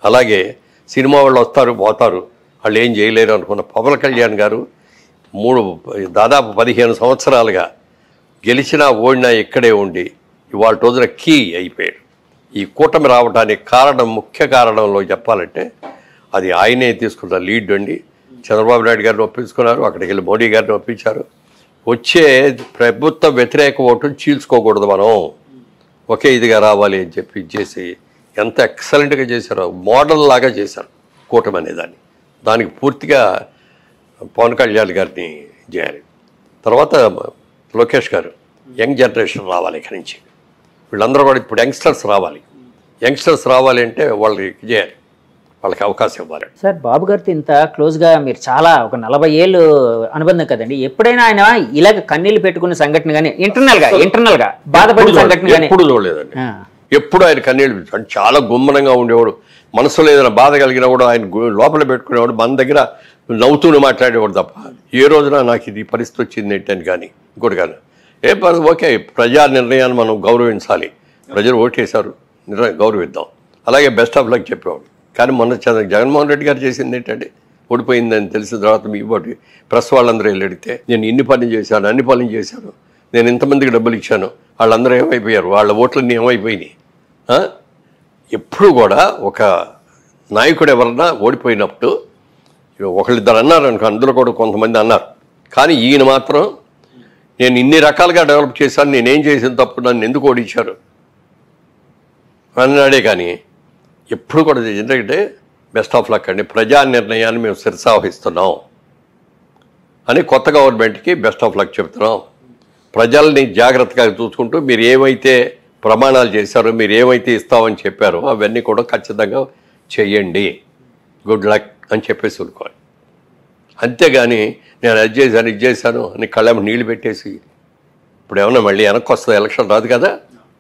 అలాగే సినిమా వాళ్ళు వస్తారు పోతారు వాళ్ళు ఏం చేయలేరు అనుకున్న పవన్ కళ్యాణ్ గారు మూడు దాదాపు పదిహేను సంవత్సరాలుగా గెలిచినా ఓడినా ఇక్కడే ఉండి ఇవాళ రోజున కీ అయిపోయాడు ఈ కూటమి రావడానికి కారణం ముఖ్య కారణంలో చెప్పాలంటే అది ఆయనే తీసుకున్న లీడ్ అండి చంద్రబాబు నాయుడు గారిని ఒప్పించుకున్నారు అక్కడికి వెళ్ళి మోడీ గారిని ఒప్పించారు వచ్చే ప్రభుత్వ వ్యతిరేక ఓటును చీల్చుకోకూడదు మనం ఒకే ఇదిగా రావాలి అని చెప్పి చేసి ఎంత ఎక్సలెంట్గా చేశారో మోడల్ లాగా చేశారు కూటమి అనేదాన్ని దానికి పూర్తిగా పవన్ కళ్యాణ్ గారిని చేయాలి తర్వాత లోకేష్ గారు యంగ్ జనరేషన్ రావాలి ఇక్కడి నుంచి వీళ్ళందరూ కూడా ఇప్పుడు యంగ్స్టర్స్ రావాలి యంగ్స్టర్స్ రావాలి అంటే వాళ్ళకి చేయాలి వాళ్ళకి అవకాశం ఇవ్వాలి సార్ బాబు గారితో ఇంత క్లోజ్ గా మీరు చాలా ఒక నలభై ఏళ్ళు అనుబంధం కదండి ఎప్పుడైనా ఆయన ఇలాగ కన్నీళ్లు పెట్టుకున్న సంఘటన కానీ ఇంటర్నల్ గా ఇంటర్నల్ గా బాధపడిన సంఘటన కానీ ఎప్పుడు చూడలేదండి ఎప్పుడు ఆయన కన్నీళ్ళు పెట్టి- అంటే చాలా గుమ్మనంగా ఉండేవాడు మనసులో ఏదైనా బాధ కలిగినా కూడా ఆయన గు- లోపల పెట్టుకునేవాడు మన దగ్గర నవ్వుతూనే మాట్లాడేవాడు తప్ప ఏ రోజున నాకు ఇది పరిస్థితి వచ్చింది ఏంటని కానీ ఇంకోటి కానీ ఏ పరి- ఓకే ప్రజా నిర్ణయాన్ని మనం గౌరవించాలి ప్రజలు ఓటేశారు నిర్ణయం గౌరవిద్దాం అలాగే బెస్ట్ ఆఫ్ లక్ చెప్పేవాడు కానీ మొన్న చంద్ర జగన్మోహన్ రెడ్డి గారు చేసింది ఏంటంటే ఓడిపోయిందని తెలిసిన తర్వాత మీ బట్టి ప్రెస్ వాళ్ళందరూ వెళ్ళి అడిగితే నేను ఇన్ని పనులు చేశాను అన్ని పనులు చేశాను నేను ఇంతమందికి డబ్బులు ఇచ్చాను వాళ్ళందరూ ఏమైపోయారు వాళ్ళ ఓట్లన్నీ ఏమైపోయినాయి ఆ? ఎప్పుడు కూడా ఒక నాయకుడు ఎవరన్నా ఓడిపోయినప్పుడు ఒకళ్ళిద్దరు అన్నారు అనుకో అందులో కూడా కొంతమంది అన్నారు కానీ ఈయన మాత్రం నేను ఇన్ని రకాలుగా డెవలప్ చేశాను నేనేం చేసిన తప్పు నన్ను ఎందుకు ఓడించారు అన్నాడే కానీ ఎప్పుడు కూడా ఎందుకంటే బెస్ట్ ఆఫ్ లక్ అండి ప్రజా నిర్ణయాన్ని మేము శిరసావహిస్తున్నాం అని కొత్త గవర్నమెంట్కి బెస్ట్ ఆఫ్ లక్ చెప్తున్నాం ప్రజల్ని జాగ్రత్తగా చూసుకుంటూ మీరు ఏమైతే ప్రమాణాలు చేశారో మీరు ఏమైతే ఇస్తామని చెప్పారో అవన్నీ కూడా ఖచ్చితంగా చేయండి గుడ్ లక్ అని చెప్పేసి ఊరుకోవాలి అంతేగాని నేను అది చేశాను ఇది చేశాను అని కళ్ళ నీళ్ళు పెట్టేసి ఇప్పుడు ఏమన్నా మళ్ళీ వెనక్కి వస్తుంది ఎలక్షన్ రాదు కదా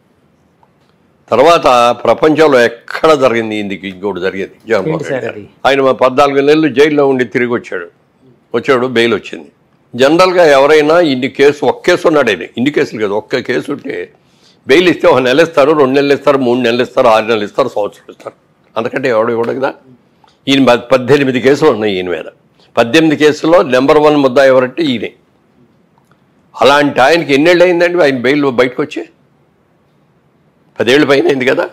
తర్వాత ప్రపంచంలో ఎక్కడ జరిగింది ఇందుకు ఇంకోటి జరిగింది జగన్మోహన్ ఏంటి సార్ రెడ్డి గారు. అది? ఆయన మా పద్నాలుగు నెలలు జైల్లో ఉండి తిరిగి వచ్చాడు వచ్చాడు బెయిల్ వచ్చింది జనరల్గా ఎవరైనా ఇన్ని కేసు ఒక్క కేసు ఉన్నాడు ఆయన ఇన్ని కేసులు కదా ఒక్క కేసు ఉంటే బెయిల్ ఇస్తే ఒక నెల ఇస్తారు రెండు నెలలు ఇస్తారు మూడు నెలలు ఇస్తారు ఆరు నెలలు ఇస్తారు సంవత్సరం ఇస్తారు అంతకంటే ఎవడు ఇవ్వడు కదా ఈయన ప- పద్దెనిమిది కేసులు ఉన్నాయి ఈయన మీద పద్దెనిమిది కేసుల్లో నెంబర్ వన్ ముద్ద ఎవరంటే ఈయనే అలాంటి ఆయనకి ఎన్నేళ్ళు అయిందండి ఆయన బెయిల్ బయటకు వచ్చి పదేళ్ళు పైన అయింది కదా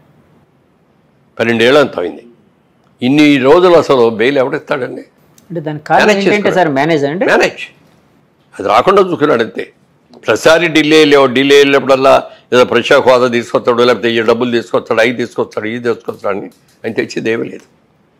పన్నెండేళ్ళు అంత అయింది ఇన్ని రోజులు అసలు బెయిల్ ఎవడిస్తాడండి అంటే దాని కారణం Manage ఏంటంటే సార్ మేనేజ్ అండి మేనేజ్ అది రాకుండా చూసుకున్నాడు అంతే ప్రతిసారి ఢిల్లీ వెళ్ళావు ఢిల్లీ వెళ్ళినప్పుడల్లా ఏదో ప్రత్యేక హోదా తీసుకొస్తాడు లేకపోతే ఈ డబ్బులు తీసుకొస్తాడు అవి తీసుకొస్తాడు ఇది తీసుకొస్తాడు అని ఆయన తెచ్చేది ఏమీ లేదు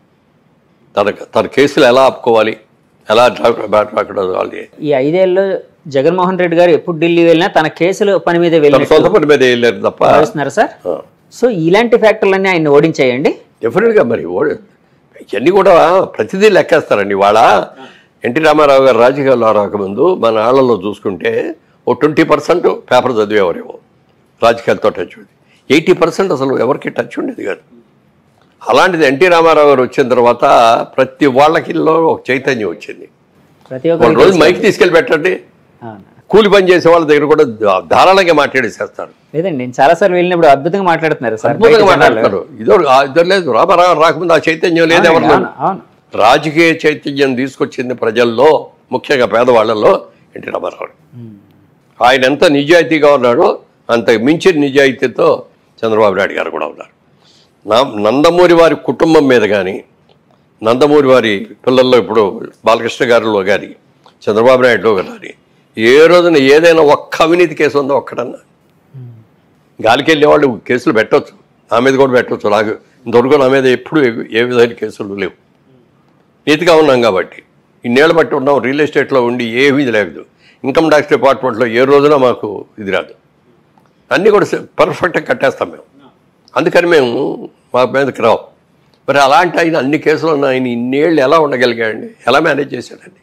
తన తన కేసులు ఎలా ఆపుకోవాలి ఎలా అక్కడ వాళ్ళు ఈ ఐదేళ్ళు జగన్మోహన్ రెడ్డి గారు ఎప్పుడు ఢిల్లీ వెళ్ళినా తన కేసులు పని మీద తన వెళ్ళినట్టు సొంత పని మీద వెళ్ళారు తప్ప భావిస్తున్నారు సార్ సో ఇలాంటి ఫ్యాక్టర్లన్నీ ఆయన ఓడించాయండి డెఫినెట్గా మరి ఓడి ఇవన్నీ కూడా ప్రతిదీ లెక్కేస్తారండి వాళ్ళ ఎన్టీ రామారావు గారు రాజకీయాల్లో రాకముందు మన ఆళ్ళలో చూసుకుంటే ఓ ట్వంటీ పర్సెంట్ పేపర్ చదివేవారేమో రాజకీయాలతో టచ్ ఉంది ఎయిటీ పర్సెంట్ అసలు ఎవరికి టచ్ ఉండేది కాదు అలాంటిది ఎన్టీ రామారావు గారు వచ్చిన తర్వాత ప్రతి వాళ్ళకిలో ఒక చైతన్యం వచ్చింది ప్రతి ఒక ఒక్కరు రోజు మైక్ తీసుకెళ్ళి పెట్టండి కూలి పని చేసే వాళ్ళ దగ్గర కూడా ధారాళంగా మాట్లాడేసేస్తారు లేదండి నేను చాలా సార్లు వెళ్ళినప్పుడు అద్భుతంగా మాట్లాడుతున్నారు సార్ అద్భుతంగా బయట జనాలు. మాట్లాడతారు ఇదో ఆ ఇద్దరు లేదు రామారావు రాకముందు ఆ చైతన్యం లేదు అవును, ఎవరిలో అవును, అవును రాజకీయ చైతన్యం తీసుకొచ్చింది ప్రజల్లో ముఖ్యంగా పేదవాళ్ళల్లో ఎన్టీ రామారావు ఆయన ఎంత నిజాయితీగా ఉన్నాడో అంత మించిన నిజాయితీతో చంద్రబాబు నాయుడు గారు కూడా ఉన్నారు నా నందమూరి వారి కుటుంబం మీద కానీ నందమూరి వారి పిల్లల్లో ఇప్పుడు బాలకృష్ణ గారిలో కానీ చంద్రబాబు నాయుడులో కానీ ఏ రోజున ఏదైనా ఒక్క అవినీతి కేసు ఉందో ఒక్కటన్నా గాలికి వెళ్ళే వాళ్ళు కేసులు పెట్టవచ్చు నా మీద కూడా పెట్టవచ్చు నాకు ఇంతవరకు నా మీద ఎప్పుడు ఏ- ఏ విధమైన కేసులు లేవు నీతిగా ఉన్నాం కాబట్టి ఇన్నేళ్ళు బట్టి ఉన్నాం రియల్ ఎస్టేట్లో ఉండి ఏమీ లేదు ఇన్కమ్ ట్యాక్స్ డిపార్ట్మెంట్లో ఏ రోజున మాకు ఇది రాదు అన్నీ కూడా పర్ఫెక్ట్గా కట్టేస్తాం మేము అందుకని మేము మా మీదకి రావు మరి అలాంటి ఆయన అన్ని కేసులు ఉన్న ఆయన ఇన్నేళ్ళు ఎలా ఉండగలిగాడండి ఎలా మేనేజ్ చేశాడండి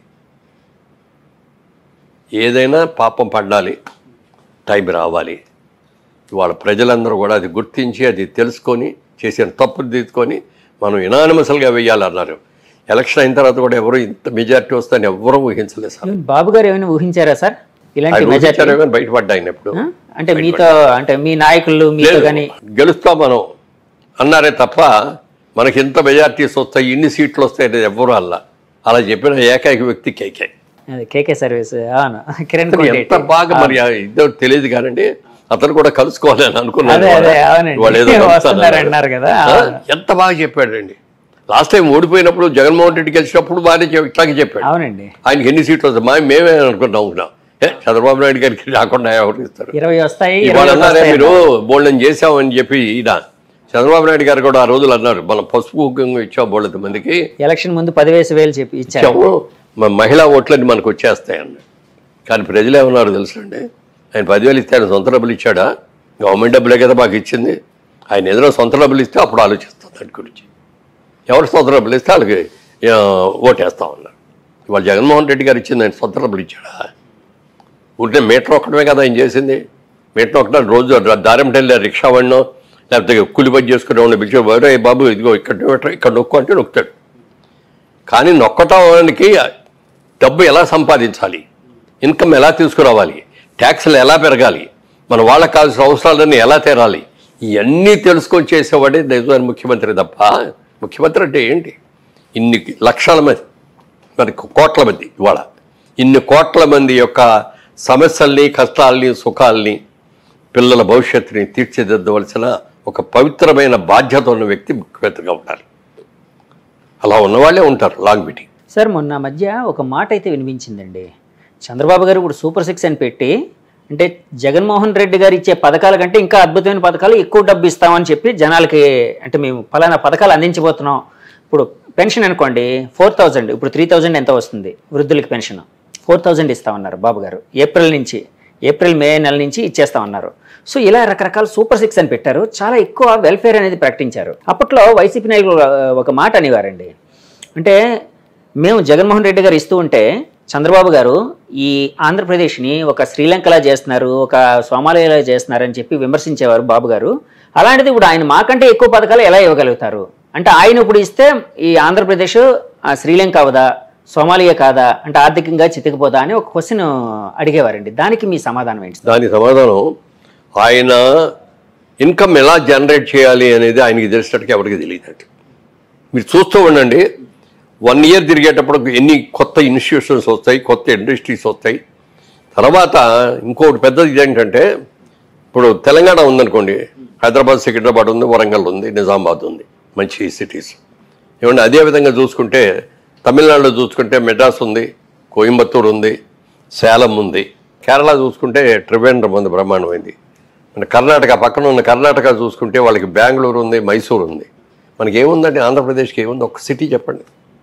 ఏదైనా పాపం పడాలి టైం రావాలి ఇవాళ ప్రజలందరూ కూడా అది గుర్తించి అది తెలుసుకొని చేసిన తప్పులు తీసుకొని మనం ఇనానిమసల్గా వెయ్యాలన్నారు ఎలక్షన్ అయిన తర్వాత కూడా ఎవరు ఇంత మెజారిటీ వస్తుందని ఎవరూ ఊహించలేదు సార్ ఈవెన్ బాబు గారు ఏమైనా ఊహించారా సార్ ఇలాంటి ఆయన మెజార్టీ ఊహించారే కానీ బయటపడ్డా ఆయన ఎప్పుడు అంటే మీతో అంటే మీ నాయకులు మీతో లేదు కానీ గెలుస్తాం మనం అన్నారే తప్ప మనకి ఎంత మెజార్టీస్ వస్తాయి ఇన్ని సీట్లు వస్తాయి అనేది ఎవరు అలా అలా చెప్పిన ఏకైక వ్యక్తి కేకే అది కేకే సర్వీస్ అవును కిరణ్ అతను కోటేటి. ఎంత బాగా మరి ఇదో తెలియదు కానండి అతను కూడా కలుసుకోవాలని అనుకున్నాను అదే, అదే, ఇవాళ. అవునండి. ఇవాళ ఏదో కలుస్తాను వస్తున్నారు అన్నాడు. అన్నారు కదా. ఆ, ఎంత బాగా చెప్పాడండి లాస్ట్ టైం ఓడిపోయినప్పుడు జగన్మోహన్ రెడ్డి గెలిచినప్పుడు బాగానే చెప్- ఇట్లాగే చెప్పాడు అవునండి ఆయనకి ఎన్ని సీట్లు వస్తాయి మా మేమే అనుకున్నాం అనుకున్నాం ఏ చంద్రబాబు నాయుడు గారికి రాకుండా ఎవరు ఇస్తారు ఇరవై వస్తాయి ఇవాళ ఇరవై అన్నారే వస్తాయి మీరు బోల్డని చేసామని చెప్పి ఈయన చంద్రబాబు నాయుడు గారు కూడా ఆ రోజులు అన్నారు మనం పసుపు కుంకుమ ఇచ్చాం బోళ్ళ మందికి ఎలక్షన్ ముందు పదివేసి వేలు చెప్పి ఇచ్చారు ఇచ్చాము మా మహిళా ఓట్లన్నీ మనకు వచ్చేస్తాయన్న కానీ ప్రజలు ఏమన్నారు తెలుసండి ఆయన పదివేలు ఇస్తే ఆయన సొంత డబ్బులు ఇచ్చాడా గవర్నమెంట్ డబ్బులే కదా మాకు ఇచ్చింది ఆయన ఏదైనా సొంత డబ్బులు ఇస్తే అప్పుడు ఆలోచిస్తాం దాని గురించి ఎవరు సొంత డబ్బులు ఇస్తే వాళ్ళకి ఆ, ఓటేస్తాం అన్నారు ఇవాళ జగన్మోహన్ రెడ్డి గారు ఇచ్చింది ఆయన సొంత డబ్బులు ఇచ్చాడా ఉంటే మీటర్ ఒక్కడమే కదా ఆయన చేసింది మీటర్ ఒకటే రోజు దారం వెళ్ళి రిక్షా వాడినో లేకపోతే కూలి పని చేసుకునే వాడిని పిలిచి "ఒరేయ్ బాబు ఇదిగో ఇక్కడ మీటర్ ఇక్కడ నొక్కు అంటే నొక్కుతాడు కానీ నొక్కటానికి డబ్బు ఎలా సంపాదించాలి ఇన్కమ్ ఎలా తీసుకురావాలి ట్యాక్స్లు ఎలా పెరగాలి మన వాళ్ళకి కావాల్సిన అవసరాలన్నీ ఎలా తీరాలి ఇవన్నీ తెలుసుకొని చేసేవాడే నిజమైన ముఖ్యమంత్రి తప్ప ముఖ్యమంత్రి అంటే ఏంటి ఇన్ని లక్షల మంది మరి కోట్ల మంది ఇవాళ ఇన్ని కోట్ల మంది యొక్క సమస్యల్ని కష్టాల్ని సుఖాల్ని పిల్లల భవిష్యత్తుని తీర్చిదిద్దవలసిన ఒక పవిత్రమైన బాధ్యత ఉన్న వ్యక్తి ముఖ్యమంత్రిగా ఉండాలి అలా ఉన్నవాళ్ళే ఉంటారు లాంగ్ మీటింగ్ సార్ మొన్న మధ్య ఒక మాట అయితే వినిపించిందండి చంద్రబాబు గారు ఇప్పుడు సూపర్ సిక్స్ అని పెట్టి అంటే జగన్మోహన్ రెడ్డి గారు ఇచ్చే పథకాల కంటే ఇంకా అద్భుతమైన పథకాలు ఎక్కువ డబ్బు ఇస్తామని చెప్పి జనాలకి అంటే మేము ఫలానా పథకాలు అందించబోతున్నాం ఇప్పుడు పెన్షన్ అనుకోండి ఫోర్ థౌజండ్ ఇప్పుడు త్రీ థౌజండ్ ఎంత వస్తుంది వృద్ధులకి పెన్షన్ ఫోర్ థౌజండ్ ఇస్తామన్నారు బాబు గారు ఏప్రిల్ నుంచి ఏప్రిల్ మే నెల నుంచి ఇచ్చేస్తామన్నారు సో ఇలా రకరకాల సూపర్ సిక్స్ అని పెట్టారు చాలా ఎక్కువ వెల్ఫేర్ అనేది ప్రకటించారు అప్పట్లో వైసీపీ నాయకులు ఒక మాట అనేవారండి అంటే మేము జగన్మోహన్ రెడ్డి గారు ఇస్తూ ఉంటే చంద్రబాబు గారు ఈ ఆంధ్రప్రదేశ్ని ఒక శ్రీలంకలా చేస్తున్నారు ఒక సోమాలియాలా చేస్తున్నారు అని చెప్పి విమర్శించేవారు బాబు గారు అలాంటిది ఇప్పుడు ఆయన మాకంటే ఎక్కువ పథకాలు ఎలా ఇవ్వగలుగుతారు అంటే ఆయన ఇప్పుడు ఇస్తే ఈ ఆంధ్రప్రదేశ్ ఆ, శ్రీలంక అవదా సోమాలియా కాదా అంటే ఆర్థికంగా చితికిపోదా అని ఒక క్వశ్చన్ అడిగేవారండి దానికి మీ సమాధానం ఏంటి దాని సమాధానం ఆయన ఇన్కమ్ ఎలా జనరేట్ చేయాలి అనేది ఆయనకి తెలిసినట్టుగా ఎవరికి తెలియదండి మీరు చూస్తూ ఉండండి వన్ ఇయర్ తిరిగేటప్పుడు ఎన్ని కొత్త ఇన్స్టిట్యూషన్స్ వస్తాయి కొత్త ఇండస్ట్రీస్ వస్తాయి తర్వాత ఇంకొకటి పెద్దది ఏంటంటే ఇప్పుడు తెలంగాణ ఉందనుకోండి హైదరాబాద్ సికింద్రాబాద్ ఉంది వరంగల్ ఉంది నిజామాబాద్ ఉంది మంచి సిటీస్ ఏమంటే అదే విధంగా చూసుకుంటే తమిళనాడులో చూసుకుంటే మెడ్రాస్ ఉంది కోయంబత్తూరు ఉంది సేలం ఉంది కేరళ చూసుకుంటే త్రివేంద్రం ఉంది బ్రహ్మాండమైంది మన కర్ణాటక పక్కన ఉన్న కర్ణాటక చూసుకుంటే వాళ్ళకి బెంగళూరు ఉంది మైసూర్ ఉంది మనకి ఏముందండి ఆంధ్రప్రదేశ్కి ఏముంది ఒక సిటీ చెప్పండి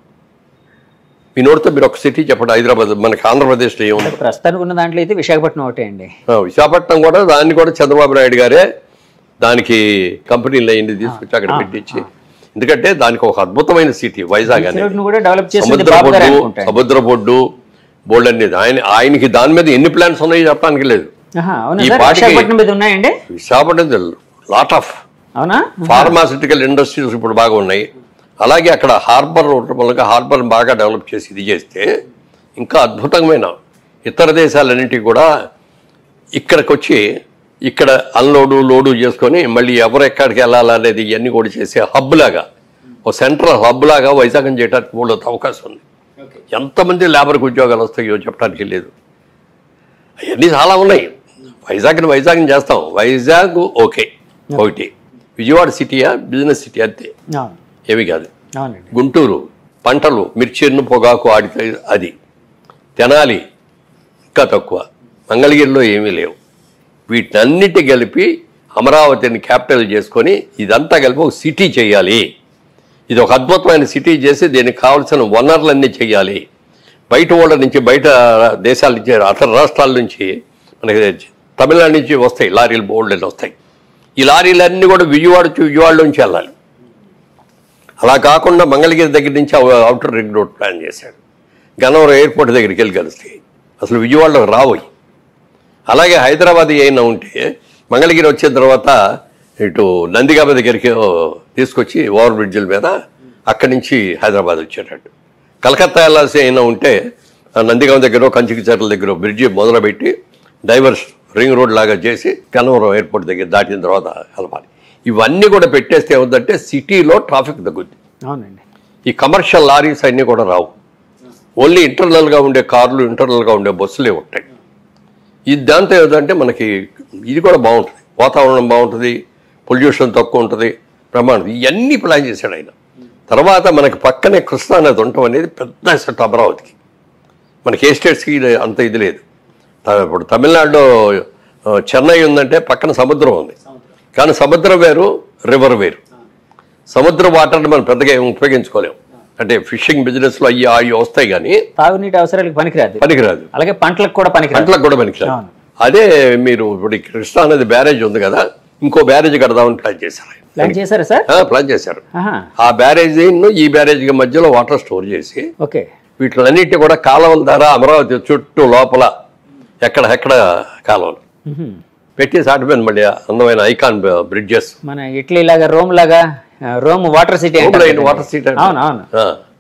మీ నోటితో మీరు ఒక సిటీ చెప్పండి హైదరాబాద్ మనకి ఆంధ్రప్రదేశ్లో ఏముంది ప్రస్తుతానికి ఉన్న దాంట్లో అయితే విశాఖపట్నం ఒకటే అండి ఆ, విశాఖపట్నం కూడా దాన్ని కూడా చంద్రబాబు నాయుడు గారే దానికి కంపెనీలు అయింది తీసుకొచ్చి అక్కడ పెట్టించి ఎందుకంటే దానికి ఒక అద్భుతమైన సిటీ వైజాగ్ అనేది రోడ్ను కూడా డెవలప్ చేసింది సముద్ర బాబు గారు బొడ్డు అనుకుంటాను సముద్ర బొడ్డు బోల్డ్ అనేది ఆయన ఆయనకి దాని మీద ఎన్ని ప్లాన్స్ ఉన్నాయో చెప్పడానికి లేదు ఆహా, అవునా ఈ సార్ పాటికి- విశాఖపట్నం మీద ఉన్నాయండి విశాఖపట్నం లాట్ ఆఫ్ అవునా ఫార్మాసిటికల్ ఇండస్ట్రీస్ ఇప్పుడు బాగా ఉన్నాయి అలాగే అక్కడ హార్బర్ మూలంగా హార్బర్ బాగా డెవలప్ చేసి ఇది చేస్తే ఇంకా అద్భుతమైన ఇతర దేశాలన్నింటికి కూడా ఇక్కడికి వచ్చి ఇక్కడ అన్లోడు లోడు చేసుకొని మళ్ళీ ఎవరు ఎక్కడికి వెళ్ళాలనేది ఇవన్నీ కూడా చేసే హబ్ లాగా ఒక సెంట్రల్ హబ్ లాగా వైజాగం చేయడానికి మూడు అవకాశం ఉంది ఎంతమంది లేబర్కి ఉద్యోగాలు వస్తాయో చెప్పడానికి లేదు అవన్నీ చాలా ఉన్నాయి వైజాగ్ని వైజాగ్ని చేస్తాం వైజాగ్ ఓకే ఒకటి విజయవాడ సిటీయా బిజినెస్ సిటీ అంతే అవును ఏమి కాదు అవునండి గుంటూరు పంటలు మిర్చిన్ను పొగాకు ఆడితే అది తెనాలి ఇంకా తక్కువ మంగళగిరిలో ఏమీ లేవు వీటన్నిటి కలిపి అమరావతిని క్యాపిటల్ చేసుకొని ఇదంతా కలిపి ఒక సిటీ చేయాలి ఇది ఒక అద్భుతమైన సిటీ చేసి దీనికి కావాల్సిన వనరులన్నీ చేయాలి బయట వాళ్ళ నుంచి బయట దేశాల నుంచి అతర రాష్ట్రాల నుంచి మనకి తమిళనాడు నుంచి వస్తాయి లారీలు బోల్డ్ వస్తాయి ఈ లారీలన్నీ కూడా విజయవాడ టు విజయవాడ నుంచి వెళ్ళాలి అలా కాకుండా మంగళగిరి దగ్గర నుంచి అవుటర్ రింగ్ రోడ్ ప్లాన్ చేశాడు గన్నవరం ఎయిర్పోర్ట్ దగ్గరికి వెళ్ళి కలుస్తాయి అసలు విజయవాడలోకి రావోయి అలాగే హైదరాబాద్ అయినా ఉంటే మంగళగిరి వచ్చిన తర్వాత ఇటు నందిగామ దగ్గరికి తీసుకొచ్చి ఓవర్ బ్రిడ్జిల మీద అక్కడి నుంచి హైదరాబాద్ వచ్చేటట్టు కలకత్తా వెళ్ళాల్సి అయినా ఉంటే ఆ నందిగామ దగ్గర కంచికి చెట్ల దగ్గర బ్రిడ్జి మొదలుపెట్టి డైవర్స్ రింగ్ రోడ్ లాగా చేసి గన్నవరం ఎయిర్పోర్ట్ దగ్గర దాటిన తర్వాత కలపాలి ఇవన్నీ కూడా పెట్టేస్తే ఏముందంటే సిటీలో ట్రాఫిక్ తగ్గుద్ది అవునండి ఈ కమర్షియల్ లారీస్ అన్నీ కూడా రావు ఓన్లీ ఇంటర్నల్గా ఉండే కార్లు ఇంటర్నల్గా ఉండే బస్సులే ఉంటాయి ఇది దాంతో ఏదంటే మనకి ఇది కూడా బాగుంటుంది వాతావరణం బాగుంటుంది పొల్యూషన్ తక్కువ ఉంటుంది ప్రమాణం ఇవన్నీ ప్లాన్ చేశాడు ఆయన తర్వాత మనకి పక్కనే కృష్ణా నది ఉండటం అనేది పెద్ద సెట్ అమరావతికి మనకి ఏ స్టేట్స్కి ఇది అంత ఇది లేదు త- ఇప్పుడు తమిళనాడులో ఆ, చెన్నై ఉందంటే పక్కన సముద్రం ఉంది కానీ సముద్రం వేరు రివర్ వేరు సముద్ర వాటర్ని మనం పెద్దగా ఏం ఉపయోగించుకోలేము అంటే ఫిషింగ్ బిజినెస్లో అయ్యి అవి వస్తాయి కానీ తాగునీటి అవసరాలకు పనికిరాదు పనికిరాదు అలాగే పంటలకు కూడా పనికిరాదు పంటలకు కూడా పనికిరాదు అవును. అదే మీరు ఇప్పుడు ఈ కృష్ణా నది బ్యారేజ్ ఉంది కదా ఇంకో బ్యారేజ్ కడదామని ప్లాన్ చేశారు ఆయన. ప్లాన్ చేశారా సార్ ఆ, ప్లాన్ చేశారు ఆహా ఆ బ్యారేజ్ ఈ బ్యారేజ్ మధ్యలో వాటర్ స్టోర్ చేసి ఓకే వీటిలన్నిటి కూడా కాలువల ద్వారా అమరావతి చుట్టూ లోపల ఎక్కడ ఎక్కడ కాలువలు మ్హూ. పెట్టి సాటిపోయింది మళ్ళీ అందమైన ఐకాన్ బ్రిడ్జెస్ మన ఇటలీ లాగా రోమ్ లాగా ఆ, Rome water city water seat అవును అవును